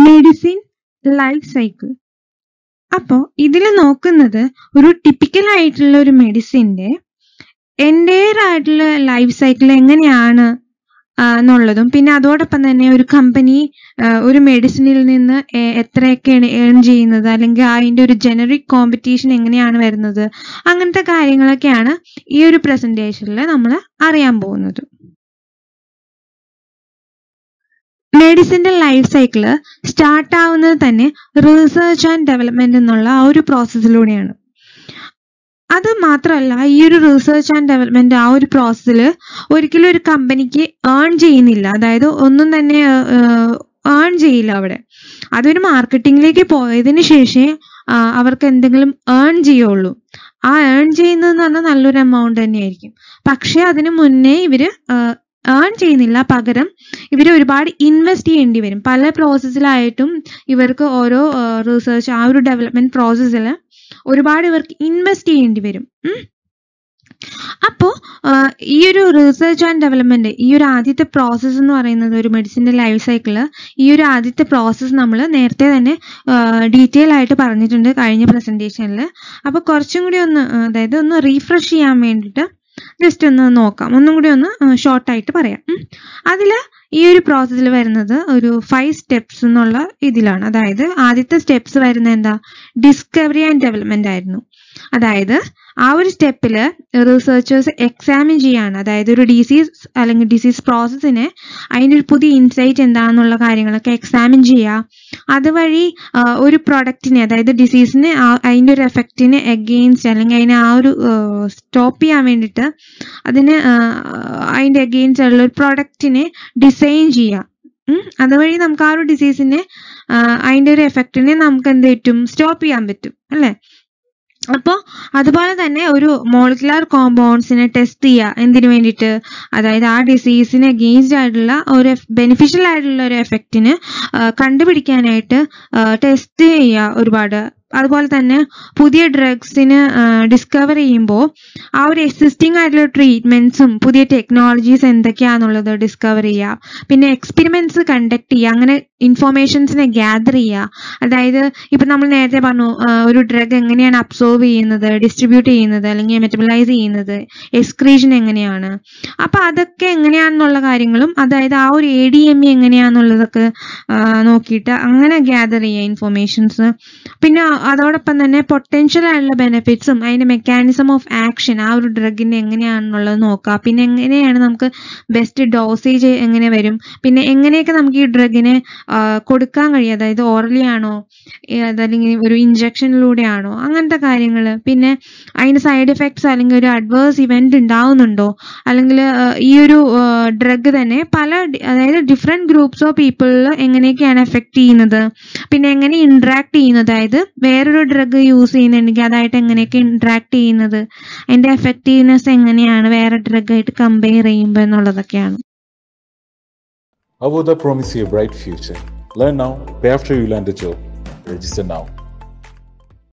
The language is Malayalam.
മെഡിസിൻ ലൈഫ് സൈക്കിൾ അപ്പോൾ ഇതിൽ നോക്കുന്നത് ഒരു ടിപ്പിക്കൽ ആയിട്ടുള്ള ഒരു മെഡിസിന്റെ എൻ്റെയർ ആയിട്ടുള്ള ലൈഫ് സൈക്കിൾ എങ്ങനെയാണ് ആ, എന്നുള്ളതും പിന്നെ അതോടൊപ്പം തന്നെ ഒരു കമ്പനി ഒരു മെഡിസിനിൽ നിന്ന് എ- എത്രയൊക്കെയാണ് ഏൺ ചെയ്യുന്നത് അല്ലെങ്കിൽ അതിൻ്റെ ഒരു ജനറിക് കോമ്പറ്റീഷൻ എങ്ങനെയാണ് വരുന്നത് അങ്ങനത്തെ കാര്യങ്ങളൊക്കെയാണ് ഈ ഒരു പ്രസന്റേഷനിൽ നമ്മൾ അറിയാൻ പോകുന്നത് മെഡിസിന്റെ ലൈഫ് സൈക്കിള് സ്റ്റാർട്ട് ആവുന്നത് തന്നെ റിസർച്ച് ആൻഡ് ഡെവലപ്മെന്റ് എന്നുള്ള ആ ഒരു പ്രോസസ്സിലൂടെയാണ് അത് മാത്രമല്ല ഈ ഒരു റിസർച്ച് ആൻഡ് ഡെവലപ്മെന്റ് ആ ഒരു പ്രോസസ്സിൽ ഒരിക്കലും ഒരു കമ്പനിക്ക് ഏൺ ചെയ്യുന്നില്ല അതായത് ഒന്നും തന്നെ ഏൺ ചെയ്യില്ല അവിടെ അതൊരു മാർക്കറ്റിംഗിലേക്ക് പോയതിന് ശേഷമേ ആ, അവർക്ക് എന്തെങ്കിലും ഏൺ ചെയ്യുള്ളൂ ആ ഏൺ ചെയ്യുന്നതെന്ന് പറഞ്ഞാൽ നല്ലൊരു എമൗണ്ട് തന്നെയായിരിക്കും പക്ഷെ അതിന് മുന്നേ ഇവര് ഏൺ ചെയ്യുന്നില്ല പകരം ഇവർ ഒരുപാട് ഇൻവെസ്റ്റ് ചെയ്യേണ്ടി വരും പല പ്രോസസ്സിലായിട്ടും ഇവർക്ക് ഓരോ റിസർച്ച് ആ ഒരു ഡെവലപ്മെന്റ് പ്രോസസ്സിൽ ഒരുപാട് ഇവർക്ക് ഇൻവെസ്റ്റ് ചെയ്യേണ്ടി വരും ഉം. അപ്പോ ആ, ഈ ഒരു റിസർച്ച് ആൻഡ് ഡെവലപ്മെന്റ് ഈ ഒരു ആദ്യത്തെ പ്രോസസ്സ് എന്ന് പറയുന്നത് ഒരു മെഡിസിന്റെ ലൈഫ് സൈക്കിള് ഈ ഒരു ആദ്യത്തെ പ്രോസസ്സ് നമ്മൾ നേരത്തെ തന്നെ ഡീറ്റെയിൽ ആയിട്ട് പറഞ്ഞിട്ടുണ്ട് കഴിഞ്ഞ പ്രസന്റേഷനിൽ അപ്പൊ കുറച്ചും കൂടി ഒന്ന് ആ, അതായത് ഒന്ന് റീഫ്രഷ് ചെയ്യാൻ വേണ്ടിയിട്ട് ജസ്റ്റ് ഒന്ന് നോക്കാം ഒന്നും കൂടി ഒന്ന് ഷോർട്ട് ആയിട്ട് പറയാം ഉം. അതില് ഈ ഒരു പ്രോസസ്സിൽ വരുന്നത് ഒരു ഫൈവ് സ്റ്റെപ്സ് എന്നുള്ള ഇതിലാണ് അതായത് ആദ്യത്തെ സ്റ്റെപ്സ് വരുന്നത് എന്താ ഡിസ്കവറി ആൻഡ് ഡെവലപ്മെന്റ് ആയിരുന്നു അതായത് ആ ഒരു സ്റ്റെപ്പിൽ റിസർച്ചേഴ്സ് എക്സാമിൻ ചെയ്യാണ് അതായത് ഒരു ഡിസീസ് അല്ലെങ്കിൽ ഡിസീസ് പ്രോസസ്സിനെ അതിൻ്റെ ഒരു പുതിയ ഇൻസൈറ്റ് എന്താണെന്നുള്ള കാര്യങ്ങളൊക്കെ എക്സാമിൻ ചെയ്യുക അതുവഴി ആ, ഒരു പ്രൊഡക്റ്റിനെ അതായത് ഡിസീസിനെ അതിൻ്റെ ഒരു എഫക്റ്റിനെ എഗെയിൻസ്റ്റ് അല്ലെങ്കിൽ അതിനെ ആ ഒരു സ്റ്റോപ്പ് ചെയ്യാൻ വേണ്ടിയിട്ട് അതിന് ആ, അതിൻ്റെ എഗെയിൻസ്റ്റ് ഉള്ള ഒരു പ്രൊഡക്റ്റിനെ ഡിസൈൻ ചെയ്യുക ഉം. അതുവഴി നമുക്ക് ആ ഒരു ഡിസീസിനെ അതിൻ്റെ ഒരു എഫക്റ്റിനെ നമുക്ക് എന്ത് പറ്റും സ്റ്റോപ്പ് ചെയ്യാൻ പറ്റും അല്ലേ അപ്പോൾ അതുപോലെ തന്നെ ഒരു മോളിക്കുലാർ കോമ്പൗണ്ട്സിനെ ടെസ്റ്റ് ചെയ്യുക എന്തിനു വേണ്ടിയിട്ട് അതായത് ആ ഡിസീസിന് അഗെയിൻസ്റ്റ് ആയിട്ടുള്ള ഒരു ബെനിഫിഷ്യൽ ആയിട്ടുള്ള ഒരു എഫക്റ്റിന് കണ്ടുപിടിക്കാനായിട്ട് ടെസ്റ്റ് ചെയ്യുക ഒരുപാട് അതുപോലെ തന്നെ പുതിയ ഡ്രഗ്സിന് ഡിസ്കവർ ചെയ്യുമ്പോൾ ആ ഒരു എക്സിസ്റ്റിംഗ് ആയിട്ടുള്ള ട്രീറ്റ്മെന്റ്സും പുതിയ ടെക്നോളജീസ് എന്തൊക്കെയാണെന്നുള്ളത് ഡിസ്കവർ ചെയ്യുക പിന്നെ എക്സ്പെരിമെന്റ്സ് കണ്ടക്ട് ചെയ്യുക അങ്ങനെ ഇൻഫോർമേഷൻസിനെ ഗ്യാദർ ചെയ്യുക അതായത് ഇപ്പം നമ്മൾ നേരത്തെ പറഞ്ഞു ആ, ഒരു ഡ്രഗ് എങ്ങനെയാണ് അബ്സോർവ് ചെയ്യുന്നത് ഡിസ്ട്രിബ്യൂട്ട് ചെയ്യുന്നത് അല്ലെങ്കിൽ മെറ്റബിലൈസ് ചെയ്യുന്നത് എക്സ്ക്രീഷൻ എങ്ങനെയാണ് അപ്പൊ അതൊക്കെ എങ്ങനെയാണെന്നുള്ള കാര്യങ്ങളും അതായത് ആ ഒരു എ ഡി എം ഇ എങ്ങനെയാണെന്നുള്ളതൊക്കെ ആ, നോക്കിയിട്ട് അങ്ങനെ ഗ്യാദർ ചെയ്യുക ഇൻഫോർമേഷൻസ് പിന്നെ അതോടൊപ്പം തന്നെ പൊട്ടൻഷ്യൽ ആയിട്ടുള്ള ബെനിഫിറ്റ്സും അതിന്റെ മെക്കാനിസം ഓഫ് ആക്ഷൻ ആ ഒരു ഡ്രഗിന്റെ എങ്ങനെയാണെന്നുള്ളത് നോക്കുക പിന്നെ എങ്ങനെയാണ് നമുക്ക് ബെസ്റ്റ് ഡോസേജ് എങ്ങനെ വരും പിന്നെ എങ്ങനെയൊക്കെ നമുക്ക് ഈ ഡ്രഗിനെ കൊടുക്കാൻ കഴിയും അതായത് ഓറലി ആണോ ഏ, അതല്ലെങ്കിൽ ഒരു ഇഞ്ചക്ഷനിലൂടെ ആണോ അങ്ങനത്തെ കാര്യങ്ങൾ പിന്നെ അതിന്റെ സൈഡ് എഫക്ട്സ് അല്ലെങ്കിൽ ഒരു അഡ്വേഴ്സ് ഇവന്റ് ഉണ്ടാവുന്നുണ്ടോ അല്ലെങ്കിൽ ഈ ഒരു ഡ്രഗ് തന്നെ പല ഡി- അതായത് ഡിഫറെന്റ് ഗ്രൂപ്പ്സ് ഓഫ് പീപ്പിളിൽ എങ്ങനെയൊക്കെയാണ് എഫക്ട് ചെയ്യുന്നത് പിന്നെ എങ്ങനെ ഇന്ററാക്ട് ചെയ്യുന്നത് അതായത് വേറൊരു ഡ്രഗ് യൂസ് ചെയ്യുന്നുണ്ടെങ്കിൽ അതായിട്ട് എങ്ങനെയൊക്കെ ഇന്ററാക്ട് ചെയ്യുന്നത് അതിന്റെ എഫക്റ്റീവ്നെസ് എങ്ങനെയാണ് വേറെ ഡ്രഗ് ആയിട്ട് കമ്പയർ ചെയ്യുമ്പോൾ എന്നുള്ളതൊക്കെയാണ് Avoda promise you a bright future. Learn now, pay after you land a job. Register now.